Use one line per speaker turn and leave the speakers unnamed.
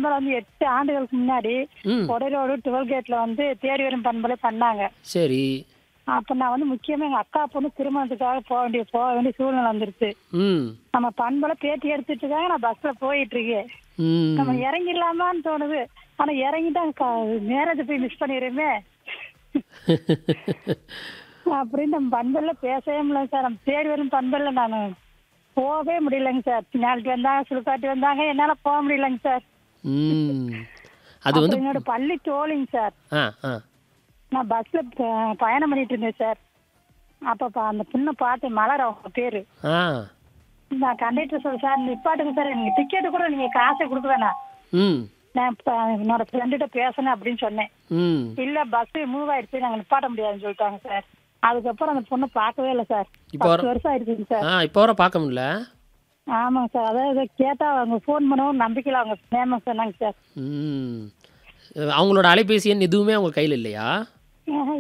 பண்பலை வந்து எட்டு ஆண்டுகளுக்கு முன்னாடி
ம்
கொடைரோடு டோல்கேட்ல வந்து தேடி வரும் பண்பலை பண்ணாங்க
சரி
அப்ப நான் வந்து முக்கியமா எங்க அக்கா பொண்ணு திருமணத்துக்காக போக வேண்டிய போக வேண்டிய சூழ்நிலை வந்துருச்சு
ம்
நம்ம பண்பலை பேட்டி எடுத்துட்டு தான் நான் பஸ்ல போயிட்டு இருக்கேன்
ம்
நம்ம இறங்கிடலாமான்னு தோணுது ஆனா இறங்கிட்டா மேரேஜ் போய் மிஸ் பண்ணிடுறோமே அப்படின்னு நம்ம பண்பல்ல பேசவே முடியல சார் நம்ம தேடி வரும் பண்பல்ல நான் போகவே முடியலங்க சார் நாளைக்கு வந்தாங்க சுடுகாட்டி வந்தாங்க என்னால போக முடியலங்க சார்
ம் அது
அப்புறம்
வந்து
என்னோட பள்ளி தோழிங்க சார்
ஆ ஆ
நான் பஸ்ல ப- பயணம் பண்ணிட்டு இருந்தேன் சார் அப்ப ப- அந்த பொண்ணை பார்த்து மலர் அவங்க பேரு
ஆ
நான் கண்டக்டர் சொல்ல சார் நிப்பாட்டுங்க சார் நீங்க டிக்கெட் கூட நீங்க காசை கொடுக்க வேணாம்
ம்
நான் இப்ப என்னோட ஃப்ரெண்டுகிட்ட பேசணும் அப்படின்னு சொன்னேன்
ம்
இல்ல பஸ் மூவ் ஆயிடுச்சு நாங்க நிப்பாட்ட முடியாதுன்னு சொல்லிட்டாங்க சார் அதுக்கப்புறம் அந்த பொண்ணு பார்க்கவே இல்லை சார்
இப்போ
பத்து வருஷம் ஆயிடுச்சுங்க சார்
ஆ இப்போ வர பார்க்க முடியல
ஆமாங்க சார் அதாவது கேட்டா அவங்க ஃபோன் பண்ணவும் நம்பிக்கையில அவங்க ஃபேமஸ் சொன்னாங்க சார்
ம் அவங்களோட அலைபேசி எண் எதுவுமே அவங்க கையில் இல்லையா
ஆஹா,